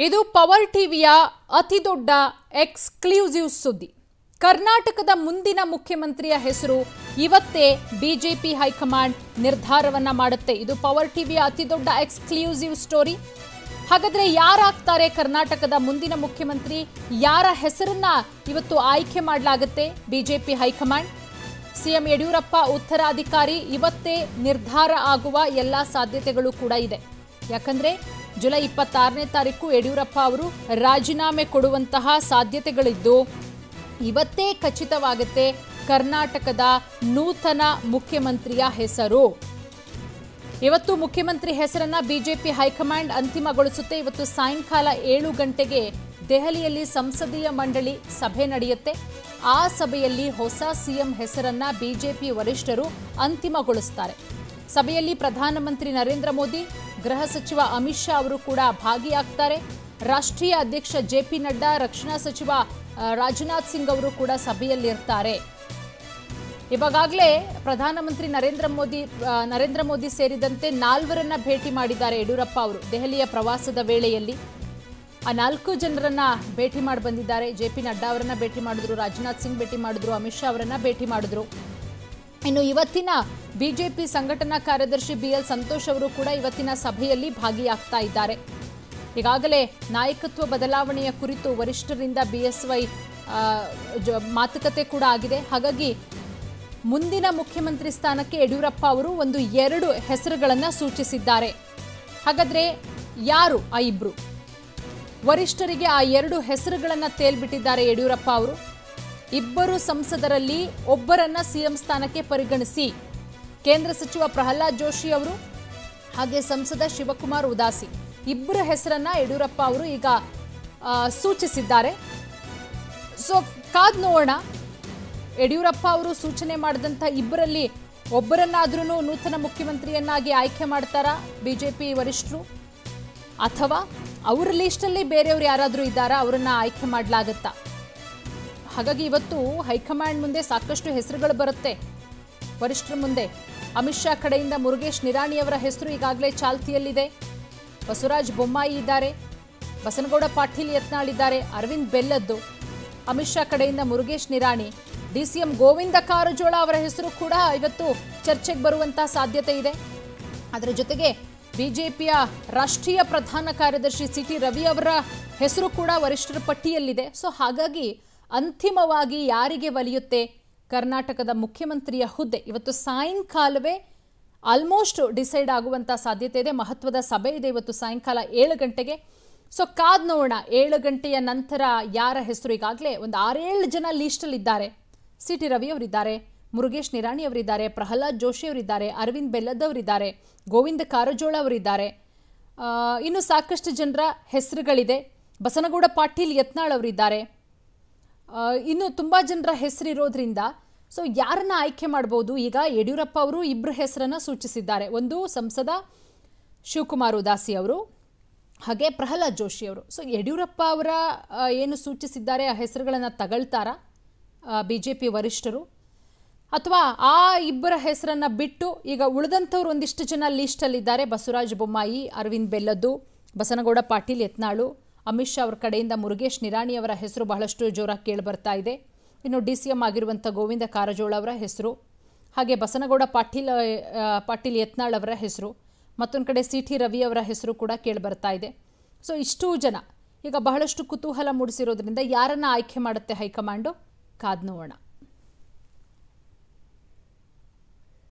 ಇದು ಪವರ್ ಟಿವಿಯ ಅತಿ ದೊಡ್ಡ ಎಕ್ಸ್ಕ್ಲೂಸಿವ್ ಸುದ್ದಿ ಕರ್ನಾಟಕದ ಮುಂದಿನ ಮುಖ್ಯಮಂತ್ರಿಯ ಹೆಸರು ಇವತ್ತೇ ಬಿಜೆಪಿ ಹೈಕಮಾಂಡ್ ನಿರ್ಧಾರವನ್ನ ಮಾಡುತ್ತೆ ಇದು ಪವರ್ ಟಿವಿಯ ಅತಿ ದೊಡ್ಡ ಎಕ್ಸ್ಕ್ಲೂಸಿವ್ ಸ್ಟೋರಿ ಹಾಗಾದ್ರೆ ಯಾರಾಗ್ತಾರೆ ಕರ್ನಾಟಕದ ಮುಂದಿನ ಮುಖ್ಯಮಂತ್ರಿ ಯಾರ ಹೆಸರನ್ನ ಇವತ್ತು ಆಯ್ಕೆ ಮಾಡಲಾಗುತ್ತೆ ಬಿಜೆಪಿ ಹೈಕಮಾಂಡ್ ಸಿಎಂ ಯಡಿಯೂರಪ್ಪ ಉತ್ತರಾಧಿಕಾರಿ ಇವತ್ತೇ ನಿರ್ಧಾರ ಆಗುವ ಎಲ್ಲ ಸಾಧ್ಯತೆಗಳು ಕೂಡ ಇದೆ ಯಾಕಂದ್ರೆ ಜುಲೈ ಇಪ್ಪತ್ತಾರನೇ ತಾರೀಕು ಯಡಿಯೂರಪ್ಪ ಅವರು ರಾಜೀನಾಮೆ ಕೊಡುವಂತಹ ಸಾಧ್ಯತೆಗಳಿದ್ದು ಇವತ್ತೇ ಖಚಿತವಾಗುತ್ತೆ ಕರ್ನಾಟಕದ ನೂತನ ಮುಖ್ಯಮಂತ್ರಿಯ ಹೆಸರು ಇವತ್ತು ಮುಖ್ಯಮಂತ್ರಿ ಹೆಸರನ್ನ ಬಿಜೆಪಿ ಹೈಕಮಾಂಡ್ ಅಂತಿಮಗೊಳಿಸುತ್ತೆ ಇವತ್ತು ಸಾಯಂಕಾಲ ಏಳು ಗಂಟೆಗೆ ದೆಹಲಿಯಲ್ಲಿ ಸಂಸದೀಯ ಮಂಡಳಿ ಸಭೆ ನಡೆಯುತ್ತೆ ಆ ಸಭೆಯಲ್ಲಿ ಹೊಸ ಸಿಎಂ ಹೆಸರನ್ನ ಬಿಜೆಪಿ ವರಿಷ್ಠರು ಅಂತಿಮಗೊಳಿಸ್ತಾರೆ ಸಭೆಯಲ್ಲಿ ಪ್ರಧಾನಮಂತ್ರಿ ನರೇಂದ್ರ ಮೋದಿ ಗೃಹ ಸಚಿವ ಅಮಿತ್ ಶಾ ಅವರು ಕೂಡ ಭಾಗಿಯಾಗ್ತಾರೆ ರಾಷ್ಟ್ರೀಯ ಅಧ್ಯಕ್ಷ ಜೆ ಪಿ ನಡ್ಡಾ ರಕ್ಷಣಾ ಸಚಿವ ಆ, ರಾಜನಾಥ್ ಸಿಂಗ್ ಅವರು ಕೂಡ ಸಭೆಯಲ್ಲಿರ್ತಾರೆ ಇವಾಗಲೇ ಪ್ರಧಾನಮಂತ್ರಿ ನರೇಂದ್ರ ಮೋದಿ ಆ, ನರೇಂದ್ರ ಮೋದಿ ಸೇರಿದಂತೆ ನಾಲ್ವರನ್ನ ಭೇಟಿ ಮಾಡಿದ್ದಾರೆ ಯಡಿಯೂರಪ್ಪ ಅವರು ದೆಹಲಿಯ ಪ್ರವಾಸದ ವೇಳೆಯಲ್ಲಿ ಆ ನಾಲ್ಕು ಜನರನ್ನ ಭೇಟಿ ಮಾಡಿ ಬಂದಿದ್ದಾರೆ ಜೆ ಪಿ ನಡ್ಡಾ ಅವರನ್ನ ಭೇಟಿ ಮಾಡಿದ್ರು ರಾಜನಾಥ್ ಸಿಂಗ್ ಭೇಟಿ ಮಾಡಿದ್ರು ಅಮಿತ್ ಶಾ ಅವರನ್ನ ಭೇಟಿ ಮಾಡಿದ್ರು ಇನ್ನು ಇವತ್ತಿನ ಬಿಜೆಪಿ ಸಂಘಟನಾ ಕಾರ್ಯದರ್ಶಿ ಬಿ ಎಲ್ ಸಂತೋಷ್ ಅವರು ಕೂಡ ಇವತ್ತಿನ ಸಭೆಯಲ್ಲಿ ಭಾಗಿಯಾಗ್ತಾ ಇದ್ದಾರೆ ಈಗಾಗಲೇ ನಾಯಕತ್ವ ಬದಲಾವಣೆಯ ಕುರಿತು ವರಿಷ್ಠರಿಂದ ಬಿಎಸ್ವೈ ಮಾತುಕತೆ ಕೂಡ ಆಗಿದೆ ಹಾಗಾಗಿ ಮುಂದಿನ ಮುಖ್ಯಮಂತ್ರಿ ಸ್ಥಾನಕ್ಕೆ ಯಡಿಯೂರಪ್ಪ ಅವರು ಒಂದು ಎರಡು ಹೆಸರುಗಳನ್ನು ಸೂಚಿಸಿದ್ದಾರೆ ಹಾಗಾದ್ರೆ ಯಾರು ಆ ಇಬ್ರು ವರಿಷ್ಠರಿಗೆ ಆ ಎರಡು ಹೆಸರುಗಳನ್ನು ತೇಲ್ಬಿಟ್ಟಿದ್ದಾರೆ ಯಡಿಯೂರಪ್ಪ ಅವರು ಇಬ್ಬರು ಸಂಸದರಲ್ಲಿ ಒಬ್ಬರನ್ನ ಸಿಎಂ ಸ್ಥಾನಕ್ಕೆ ಪರಿಗಣಿಸಿ ಕೇಂದ್ರ ಸಚಿವ ಪ್ರಹ್ಲಾದ್ ಜೋಶಿ ಅವರು ಹಾಗೆ ಸಂಸದ ಶಿವಕುಮಾರ್ ಉದಾಸಿ ಇಬ್ಬರ ಹೆಸರನ್ನ ಯಡಿಯೂರಪ್ಪ ಅವರು ಈಗ ಆ, ಸೂಚಿಸಿದ್ದಾರೆ ಸೊ ಕಾದ್ ನೋಡೋಣ ಯಡಿಯೂರಪ್ಪ ಅವರು ಸೂಚನೆ ಮಾಡಿದಂಥ ಇಬ್ಬರಲ್ಲಿ ಒಬ್ಬರನ್ನಾದ್ರೂ ನೂತನ ಮುಖ್ಯಮಂತ್ರಿಯನ್ನಾಗಿ ಆಯ್ಕೆ ಮಾಡ್ತಾರಾ ಬಿಜೆಪಿ ವರಿಷ್ಠರು ಅಥವಾ ಅವರ ಲಿಸ್ಟಲ್ಲಿ ಬೇರೆಯವ್ರು ಯಾರಾದರೂ ಇದ್ದಾರಾ ಅವರನ್ನ ಆಯ್ಕೆ ಮಾಡಲಾಗುತ್ತಾ ಹಾಗಾಗಿ ಇವತ್ತು ಹೈಕಮಾಂಡ್ ಮುಂದೆ ಸಾಕಷ್ಟು ಹೆಸರುಗಳು ಬರುತ್ತೆ ವರಿಷ್ಠರ ಮುಂದೆ ಅಮಿತ್ ಶಾ ಕಡೆಯಿಂದ ಮುರುಗೇಶ್ ನಿರಾಣಿಯವರ ಹೆಸರು ಈಗಾಗಲೇ ಚಾಲ್ತಿಯಲ್ಲಿದೆ ಬಸವರಾಜ ಬೊಮ್ಮಾಯಿ ಇದ್ದಾರೆ ಬಸನಗೌಡ ಪಾಟೀಲ್ ಯತ್ನಾಳ್ ಇದ್ದಾರೆ ಅರವಿಂದ್ ಬೆಲ್ಲದ್ದು ಅಮಿತ್ ಶಾ ಕಡೆಯಿಂದ ಮುರುಗೇಶ್ ನಿರಾಣಿ ಡಿಸಿಎಂ ಗೋವಿಂದ ಕಾರಜೋಳ ಅವರ ಹೆಸರು ಕೂಡ ಇವತ್ತು ಚರ್ಚೆಗೆ ಬರುವಂತಹ ಸಾಧ್ಯತೆ ಇದೆ ಅದರ ಜೊತೆಗೆ ಬಿಜೆಪಿಯ ರಾಷ್ಟ್ರೀಯ ಪ್ರಧಾನ ಕಾರ್ಯದರ್ಶಿ ಸಿ ಟಿ ರವಿ ಅವರ ಹೆಸರು ಕೂಡ ವರಿಷ್ಠರ ಪಟ್ಟಿಯಲ್ಲಿದೆ ಸೊ ಹಾಗಾಗಿ ಅಂತಿಮವಾಗಿ ಯಾರಿಗೆ ಒಲಿಯುತ್ತೆ ಕರ್ನಾಟಕದ ಮುಖ್ಯಮಂತ್ರಿಯ ಹುದ್ದೆ ಇವತ್ತು ಸಾಯಂಕಾಲವೇ ಆಲ್ಮೋಸ್ಟ್ ಡಿಸೈಡ್ ಆಗುವಂಥ ಸಾಧ್ಯತೆ ಇದೆ ಮಹತ್ವದ ಸಭೆ ಇದೆ ಇವತ್ತು ಸಾಯಂಕಾಲ ಏಳು ಗಂಟೆಗೆ ಸೊ ಕಾದ್ ನೋಡೋಣ ಏಳು ಗಂಟೆಯ ನಂತರ ಯಾರ ಹೆಸರು ಈಗಾಗಲೇ ಒಂದು ಆರೇಳು ಜನ ಲೀಸ್ಟಲ್ಲಿದ್ದಾರೆ ಸಿ ಟಿ ರವಿ ಅವರಿದ್ದಾರೆ ಮುರುಗೇಶ್ ನಿರಾಣಿ ಅವರಿದ್ದಾರೆ ಪ್ರಹ್ಲಾದ್ ಜೋಶಿ ಅವರಿದ್ದಾರೆ ಅರವಿಂದ್ ಬೆಲ್ಲದ್ ಅವರಿದ್ದಾರೆ ಗೋವಿಂದ ಕಾರಜೋಳ ಅವರಿದ್ದಾರೆ ಆ, ಇನ್ನು ಸಾಕಷ್ಟು ಜನರ ಹೆಸರುಗಳಿದೆ ಬಸನಗೌಡ ಪಾಟೀಲ್ ಯತ್ನಾಳ್ ಅವರಿದ್ದಾರೆ ಆ, ಇನ್ನು ತುಂಬ ಜನರ ಹೆಸರಿರೋದ್ರಿಂದ ಸೊ ಯಾರನ್ನ ಆಯ್ಕೆ ಮಾಡ್ಬೋದು ಈಗ ಯಡಿಯೂರಪ್ಪ ಅವರು ಇಬ್ಬರು ಹೆಸರನ್ನ ಸೂಚಿಸಿದ್ದಾರೆ ಒಂದು ಸಂಸದ ಶಿವಕುಮಾರ್ ಉದಾಸಿ ಅವರು ಹಾಗೆ ಪ್ರಹ್ಲಾದ್ ಜೋಶಿ ಅವರು ಸೊ ಯಡಿಯೂರಪ್ಪ ಅವರ ಆ, ಏನು ಸೂಚಿಸಿದ್ದಾರೆ ಆ ಹೆಸರುಗಳನ್ನು ತಗೊಳ್ತಾರಾ ಬಿ ಜೆ ಪಿ ವರಿಷ್ಠರು ಅಥವಾ ಆ ಇಬ್ಬರ ಹೆಸರನ್ನ ಬಿಟ್ಟು ಈಗ ಉಳಿದಂಥವ್ರು ಒಂದಿಷ್ಟು ಜನ ಲೀಸ್ಟಲ್ಲಿದ್ದಾರೆ ಬಸವರಾಜ ಬೊಮ್ಮಾಯಿ ಅರವಿಂದ್ ಬೆಲ್ಲದ್ದು ಬಸನಗೌಡ ಪಾಟೀಲ್ ಯತ್ನಾಳು ಅಮಿತ್ ಶಾ ಅವರ ಕಡೆಯಿಂದ ಮುರುಗೇಶ್ ನಿರಾಣಿ ಅವರ ಹೆಸರು ಬಹಳಷ್ಟು ಜೋರಾಗಿ ಕೇಳಿ ಬರ್ತಾ ಇದೆ ಇನ್ನು ಡಿ ಸಿ ಎಂ ಆಗಿರುವಂಥ ಗೋವಿಂದ ಕಾರಜೋಳ ಅವರ ಹೆಸರು ಹಾಗೆ ಬಸನಗೌಡ ಪಾಟೀಲ್ ಆ, ಪಾಟೀಲ್ ಯತ್ನಾಳ್ ಅವರ ಹೆಸರು ಮತ್ತೊಂದು ಕಡೆ ಸಿ ಟಿ ರವಿ ಅವರ ಹೆಸರು ಕೂಡ ಕೇಳಿ ಬರ್ತಾ ಇದೆ ಸೊ ಇಷ್ಟೂ ಜನ ಈಗ ಬಹಳಷ್ಟು ಕುತೂಹಲ ಮೂಡಿಸಿರೋದ್ರಿಂದ ಯಾರನ್ನ ಆಯ್ಕೆ ಮಾಡುತ್ತೆ ಹೈಕಮಾಂಡು ಕಾದ್ ನೋಡೋಣ